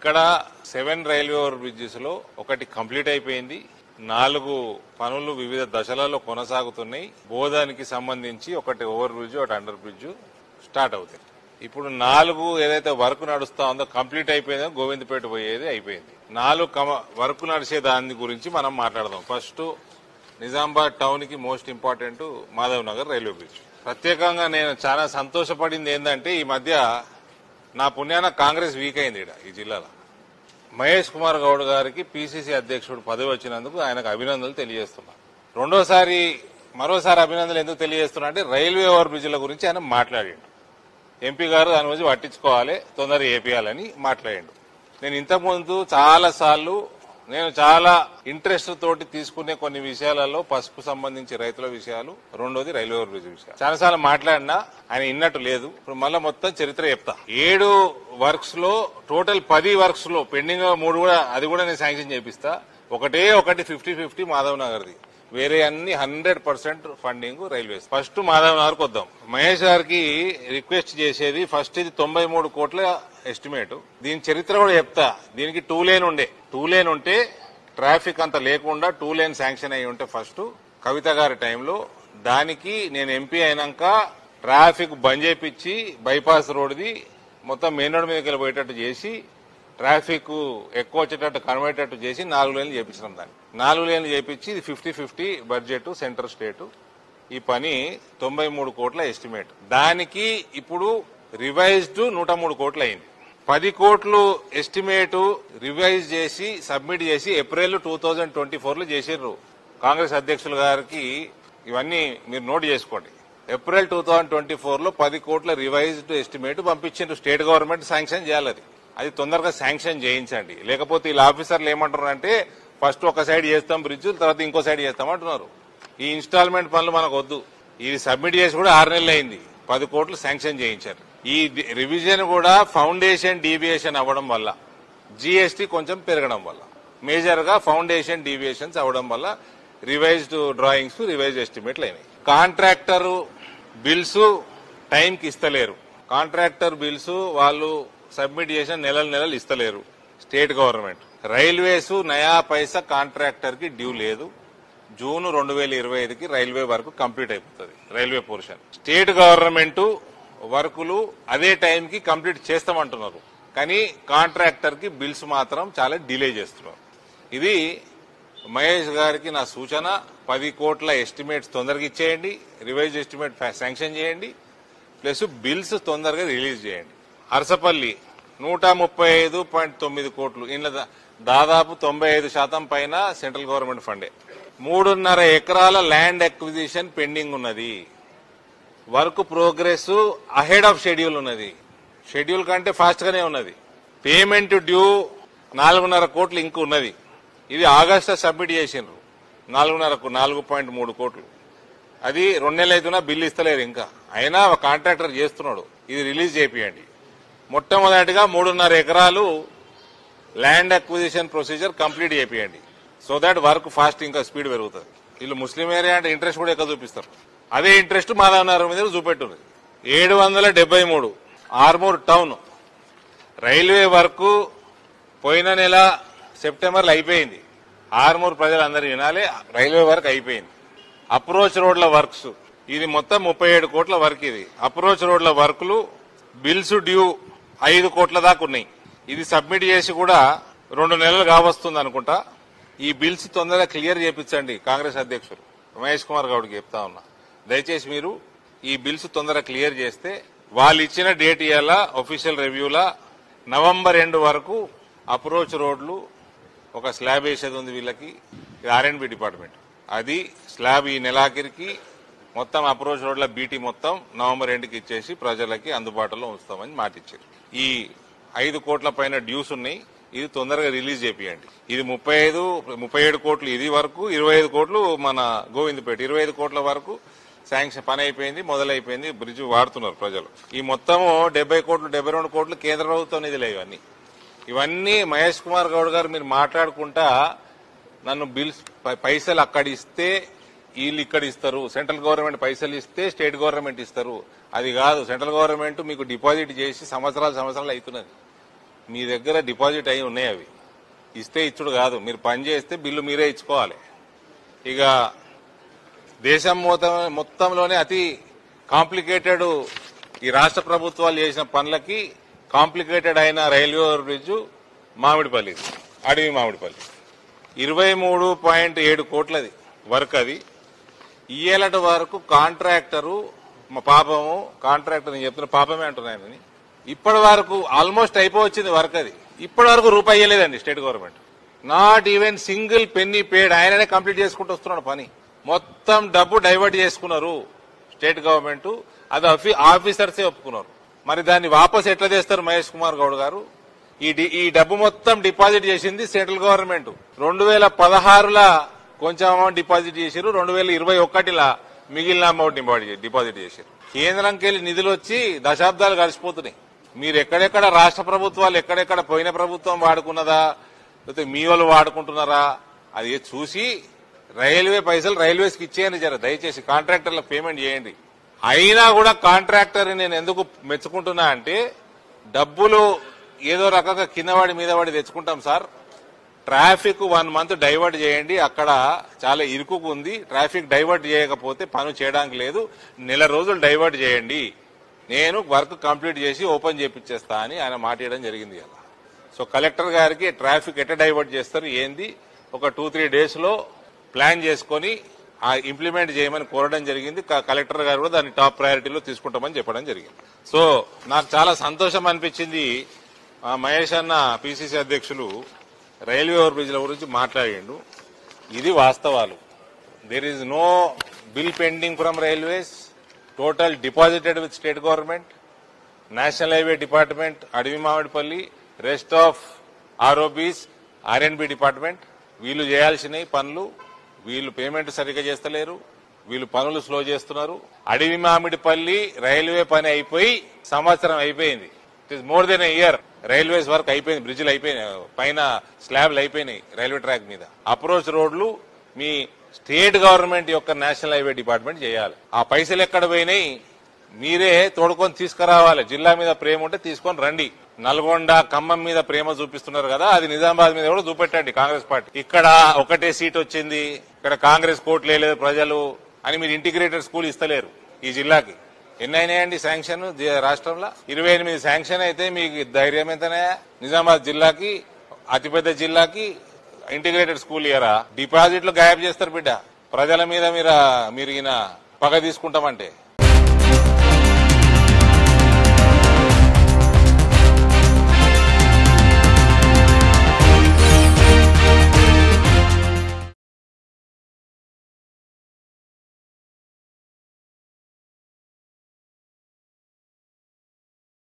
ఇక్కడ seven railway over bridges లో ఒకటి కంప్లీట్ అయిపోయింది నాలుగు పనులు వివిధ దశలలో కొనసాగుతున్నాయి బోధానికి సంబంధించి ఒకటి ఓవర్ బ్రిడ్జ్ ఒకటి అండర్ బ్రిడ్జ్ స్టార్ట్ అవుతాయి ఇప్పుడు నాలుగు ఏదైతే వర్క్ నడుస్తా ఉందో కంప్లీట్ అయిపోయిందో గోవిందపేట పోయేది అయిపోయింది నాలుగు కమ- వర్క్ నడిచే దాని గురించి మనం మాట్లాడదాం ఫస్ట్ నిజామాబాద్ టౌన్ కి most important Madhav Nagar railway bridge ప్రత్యేకంగా నేను చాలా సంతోషపడింది ఏంటంటే ఈ మధ్య నా పుణ్యాన కాంగ్రెస్ వీక్ అయింది ఈడ ఈ జిల్లాలో మహేష్ కుమార్ గౌడ్ గారికి పిసిసి అధ్యక్షుడు పదవి వచ్చినందుకు ఆయనకు అభినందనలు తెలియజేస్తున్నా రెండోసారి మరోసారి అభినందనలు ఎందుకు తెలియజేస్తున్నా అంటే రైల్వే ఓవర్ బ్రిడ్జ్ల గురించి ఆయన మాట్లాడిండు ఎంపీ గారు దాని గురించి పట్టించుకోవాలి తొందరగా ఏపీయాలని మాట్లాడిండు నేను ఇంతకుముందు చాలా సార్లు నేను చాలా ఇంట్రెస్ట్ తోటి తీసుకునే కొన్ని విషయాలలో పసుపు సంబంధించి రైతుల విషయాలు రెండోది రైల్వే ఓవర్ బ్రిడ్జ్ విషయాలు చాలాసార్లు మాట్లాడినా ఆయన ఇన్నట్టు లేదు ఇప్పుడు మళ్ళీ మొత్తం చరిత్ర చెప్తా ఏడు వర్క్స్ లో టోటల్ పది వర్క్స్ లో పెండింగ్ మూడు కూడా అది కూడా నేను శాంక్షన్ చేపిస్తా ఒకటే ఒకటి ఫిఫ్టీ ఫిఫ్టీ మాధవ్ నగర్ది వేరే అన్ని hundred percent funding railways first Madhav నగర్కి వద్దాం మహేష్ గారికి రిక్వెస్ట్ చేసేది ఫస్ట్ ఇది తొంభై మూడు కోట్ల ఎస్టిమేట్ దీని చరిత్ర కూడా చెప్తా దీనికి టూ లేన్ ఉండే టూ లేన్ ఉంటే ట్రాఫిక్ అంత లేకుండా టూ లేన్ శాంక్షన్ అయి ఉంటే ఫస్ట్ కవిత గారి టైంలో దానికి నేను ఎంపీ అయినాక ట్రాఫిక్ బంద్ చేపించి బైపాస్ రోడ్ది మొత్తం మెయిన్ రోడ్ మీదకి వెళ్ళి పోయేటట్టు చేసి ట్రాఫిక్ ఎక్కువ వచ్చేటట్టు కనబడేటట్టు చేసి నాలుగు లేన్లు చేపించినాం దాన్ని నాలుగు లేన్లు చేపించి ఇది fifty fifty budget centre state ఈ పని తొంభై మూడు కోట్ల ఎస్టిమేట్ దానికి ఇప్పుడు రివైజ్డ్ నూట మూడు కోట్లు అయింది పది కోట్లు ఎస్టిమేట్ రివైజ్ చేసి సబ్మిట్ చేసి April two thousand twenty four లో చేసిర్రు కాంగ్రెస్ అధ్యక్షులు గారికి ఇవన్నీ మీరు నోట్ చేసుకోండి April two thousand twenty four లో పది కోట్ల రివైజ్డ్ ఎస్టిమేట్ పంపించిండ్రు స్టేట్ గవర్నమెంట్ శాంక్షన్ చేయాలి అది అది తొందరగా శాంక్షన్ చేయించండి లేకపోతే వీళ్ళ ఆఫీసర్లు ఏమంటారు అంటే ఫస్ట్ ఒక సైడ్ చేస్తాం బ్రిడ్జ్ తర్వాత ఇంకో సైడ్ చేస్తాం అంటున్నారు ఈ ఇన్స్టాల్మెంట్ పనులు మనకు వద్దు ఇది సబ్మిట్ చేసి కూడా ఆరు నెలలు అయింది పది కోట్లు శాంక్షన్ చేయించారు ఈ డి- రివిజన్ కూడా ఫౌండేషన్ డీవియేషన్ అవ్వడం వల్ల జీఎస్టీ కొంచెం పెరగడం వల్ల మేజర్ గా ఫౌండేషన్ డీవియేషన్స్ అవ్వడం వల్ల రివైజ్డ్ డ్రాయింగ్స్ రివైజ్ ఎస్టిమేట్లు అయినాయి కాంట్రాక్టర్ బిల్స్ టైంకి ఇస్తలేరు కాంట్రాక్టర్ బిల్స్ వాళ్ళు సబ్మిట్ చేసిన నెలలు నెలలు ఇస్తలేరు స్టేట్ గవర్నమెంట్ రైల్వేస్ నయా పైసా కాంట్రాక్టర్ కి డ్యూ లేదు జూన్ రెండు వేల ఇరవై ఐదుకి రైల్వే వర్క్ కంప్లీట్ అయిపోతుంది రైల్వే పోర్షన్ స్టేట్ గవర్నమెంట్ వర్కులు అదే టైంకి కంప్లీట్ చేస్తామంటున్నారు కానీ కాంట్రాక్టర్ కి బిల్స్ మాత్రం చాలా డిలే చేస్తున్నారు ఇది మహేష్ గారికి నా సూచన పది కోట్ల ఎస్టిమేట్స్ తొందరగా ఇచ్చేయండి రివైజ్ ఎస్టిమేట్ శాంక్షన్ చేయండి ప్లస్ బిల్స్ తొందరగా రిలీజ్ చేయండి అరసపల్లి నూట ముప్పై ఐదు పాయింట్ తొమ్మిది కోట్లు ఇందులో దా- దాదాపు తొంభై ఐదు శాతం పైన సెంట్రల్ గవర్నమెంట్ ఫండే మూడున్నర ఎకరాల ల్యాండ్ అక్విజిషన్ పెండింగ్ ఉన్నది work progress ahead of schedule ఉన్నది షెడ్యూల్ కంటే ఫాస్ట్ గానే ఉన్నది పేమెంట్ డ్యూ నాలుగున్నర కోట్లు ఇంక ఉన్నది ఇది ఆగస్టు సబ్మిట్ చేసిండ్రు నాలుగున్నర కో- నాలుగు పాయింట్ మూడు కోట్లు అది రెండు నెలలు అవుతున్నా బిల్లు ఇస్తలేరు ఇంకా అయినా ఒక కాంట్రాక్టర్ చేస్తున్నాడు ఇది రిలీజ్ చేపియండి మొట్టమొదటిగా మూడున్నర ఎకరాలు ల్యాండ్ అక్విజిషన్ ప్రొసీజర్ కంప్లీట్ చేపియండి సో దాట్ వర్క్ ఫాస్ట్ ఇంకా స్పీడ్ పెరుగుతుంది వీళ్ళు ముస్లిం ఏరియా అంటే ఇంట్రెస్ట్ కూడా ఎక్కువ చూపిస్తారు అదే ఇంట్రెస్ట్ మాధవనగర్ మీద చూపెట్టుంది ఏడు వందల డెబ్బై మూడు ఆర్మూర్ టౌన్ రైల్వే వర్క్ పోయిన నెల సెప్టెంబర్లో అయిపోయింది ఆర్మూర్ ప్రజలందరూ వినాలి రైల్వే వర్క్ అయిపోయింది అప్రోచ్ రోడ్ల వర్క్స్ ఇది మొత్తం ముప్పై ఏడు కోట్ల వర్క్ ఇది అప్రోచ్ రోడ్ల వర్క్లు బిల్స్ డ్యూ ఐదు కోట్ల దాకా ఉన్నాయి ఇది సబ్మిట్ చేసి కూడా రెండు నెలలు కావస్తుంది అనుకుంటా ఈ బిల్స్ తొందరగా క్లియర్ చేపించండి కాంగ్రెస్ అధ్యక్షులు మహేష్ కుమార్ గౌడ్కి చెప్తా ఉన్నా దయచేసి మీరు ఈ బిల్స్ తొందరగా క్లియర్ చేస్తే వాళ్ళు ఇచ్చిన డేట్ ఇవాళ ఒఫీషియల్ రివ్యూలా నవంబర్ ఎండ్ వరకు అప్రోచ్ రోడ్లు ఒక స్లాబ్ వేసేది ఉంది వీళ్ళకి ఆర్ఎండ్బి డిపార్ట్మెంట్ అది స్లాబ్ ఈ నెలాఖరికి మొత్తం అప్రోచ్ రోడ్ల బీటీ మొత్తం నవంబర్ ఎండ్కి ఇచ్చేసి ప్రజలకి అందుబాటులో ఉంచుతామని మాటిచ్చారు ఈ ఐదు కోట్ల పైన డ్యూస్ ఉన్నాయి ఇది తొందరగా రిలీజ్ చేపియండి ఇది ముప్పై ఐదు ముప్పై ఏడు కోట్లు ఇది వరకు ఇరవై ఐదు కోట్లు మన గోవిందపేట ఇరవై ఐదు కోట్ల వరకు శాంక్షన్ పని అయిపోయింది మొదలైపోయింది బ్రిడ్జ్ వాడుతున్నారు ప్రజలు ఈ మొత్తము డెబ్బై కోట్లు డెబ్బై రెండు కోట్లు కేంద్ర ప్రభుత్వం నిధులే ఇవన్నీ ఇవన్నీ మహేష్ కుమార్ గౌడ్ గారు మీరు మాట్లాడుకుంటా నన్ను బిల్స్ పై- పైసలు అక్కడ ఇస్తే వీళ్ళు ఇక్కడ ఇస్తారు సెంట్రల్ గవర్నమెంట్ పైసలు ఇస్తే స్టేట్ గవర్నమెంట్ ఇస్తారు అది కాదు సెంట్రల్ గవర్నమెంట్ మీకు డిపాజిట్ చేసి సంవత్సరాలు సంవత్సరాలు అవుతున్నది మీ దగ్గర డిపాజిట్ అయి ఉన్నాయి అవి ఇస్తే ఇచ్చుడు కాదు మీరు పని చేస్తే బిల్లు మీరే ఇచ్చుకోవాలి ఇక దేశం మొత్తం మొత్తంలోనే అతి కాంప్లికేటెడ్ ఈ రాష్ట్ర ప్రభుత్వాలు చేసిన పనులకి కాంప్లికేటెడ్ అయిన రైల్వే ఓవర్ బ్రిడ్జ్ మామిడిపల్లి అడవి మామిడిపల్లి ఇరవై మూడు పాయింట్ ఏడు కోట్లది వర్క్ అది ఇయ్యేలటి వరకు కాంట్రాక్టరు మా పాపము కాంట్రాక్టర్ నేను చెప్తున్న పాపమే అంటున్నాయని ఇప్పటి వరకు ఆల్మోస్ట్ అయిపోవచ్చింది వర్క్ అది ఇప్పటి వరకు రూపాయి ఇయ్యలేదండి state government not even single penny paid ఆయననే కంప్లీట్ చేసుకుంటూ వస్తున్నాడు పని మొత్తం డబ్బు డైవర్ట్ చేసుకున్నారు స్టేట్ గవర్నమెంట్ అది ఆఫీ- ఆఫీసర్సే ఒప్పుకున్నారు మరి దాన్ని వాపస్ ఎట్లా చేస్తారు మహేష్ కుమార్ గౌడ్ గారు ఈ డి- ఈ డబ్బు మొత్తం డిపాజిట్ చేసింది సెంట్రల్ గవర్నమెంట్ రెండు వేల పదహారులా కొంచెం అమౌంట్ డిపాజిట్ చేశారు రెండు వేల ఇరవై ఒకటిలా మిగిలిన అమౌంట్ డిపాజిట్ డిపాజిట్ చేశారు కేంద్రంకి వెళ్ళి నిధులు వచ్చి దశాబ్దాలు గడిచిపోతున్నాయి మీరు ఎక్కడెక్కడ రాష్ట్ర ప్రభుత్వాలు ఎక్కడెక్కడ పోయిన ప్రభుత్వం వాడుకున్నదా లేకపోతే మీ వాళ్ళు వాడుకుంటున్నారా అది చూసి రైల్వే పైసలు రైల్వేస్కి ఇచ్చేయండి జర దయచేసి కాంట్రాక్టర్లకు పేమెంట్ చేయండి అయినా కూడా కాంట్రాక్టర్ నేను ఎందుకు మెచ్చుకుంటున్నా అంటే డబ్బులు ఏదో రకంగా కింద వాడి మీద వాడి తెచ్చుకుంటాం sir traffic one month divert చేయండి అక్కడ చాలా ఇరుకుగా ఉంది ట్రాఫిక్ డైవర్ట్ చేయకపోతే పని చేయడానికి లేదు నెల రోజులు డైవర్ట్ చేయండి నేను వర్క్ కంప్లీట్ చేసి ఓపెన్ చేపించేస్తా అని ఆయన మాట్లాడడం జరిగింది అలా సో కలెక్టర్ గారికి ట్రాఫిక్ ఎట్లా డైవర్ట్ చేస్తారు ఏంది ఒక టూ త్రీ డేస్ లో ప్లాన్ చేసుకొని ఆ ఇంప్లిమెంట్ చేయమని కోరడం జరిగింది క- కలెక్టర్ గారు కూడా దాన్ని టాప్ ప్రయారిటీలో తీసుకుంటామని చెప్పడం జరిగింది సో నాకు చాలా సంతోషం అనిపించింది ఆ మహేష్ అన్న పిసిసి అధ్యక్షులు రైల్వే ఓవర్ బ్రిడ్జ్ల గురించి మాట్లాడిండు ఇది వాస్తవాలు there is no bill pending from railways total deposited with state government national highway department Adavi Mamidipalli rest of ROBs R and B department వీళ్ళు చేయాల్సినవి పనులు వీళ్ళు పేమెంట్ సరిగ్గా చేస్తలేరు వీళ్ళు పనులు స్లో చేస్తున్నారు అడవి మామిడిపల్లి రైల్వే పని అయిపోయి సంవత్సరం అయిపోయింది it is more than year railways work అయిపోయింది బ్రిడ్జ్లు అయిపోయినాయి పైన స్లాబ్లు అయిపోయినాయి రైల్వే ట్రాక్ మీద అప్రోచ్ రోడ్లు మీ స్టేట్ గవర్నమెంట్ యొక్క నేషనల్ హైవే డిపార్ట్మెంట్ చేయాలి ఆ పైసలు ఎక్కడ పోయినాయి మీరే తోడుకొని తీసుకురావాలి జిల్లా మీద ప్రేమ ఉంటే తీసుకొని రండి నల్గొండ ఖమ్మం మీద ప్రేమ చూపిస్తున్నారు కదా అది నిజామాబాద్ మీద కూడా చూపెట్టండి కాంగ్రెస్ పార్టీ ఇక్కడ ఒకటే సీట్ వచ్చింది ఇక్కడ కాంగ్రెస్ కోట్లు వేయలేదు ప్రజలు అని మీరు ఇంటిగ్రేటెడ్ స్కూల్ ఇస్తలేరు ఈ జిల్లాకి ఎన్ని అయినాయండి శాంక్షన్ జి- రాష్ట్రంలో ఇరవై ఎనిమిది శాంక్షన్ అయితే మీకు ధైర్యం ఎంతనే నిజామాబాద్ జిల్లాకి అతిపెద్ద జిల్లాకి ఇంటిగ్రేటెడ్ స్కూల్ ఇయరా డిపాజిట్లు గాయబ్ చేస్తారు బిడ్డ ప్రజల మీద మీరు మీరు ఈయన పగ తీసుకుంటామంటే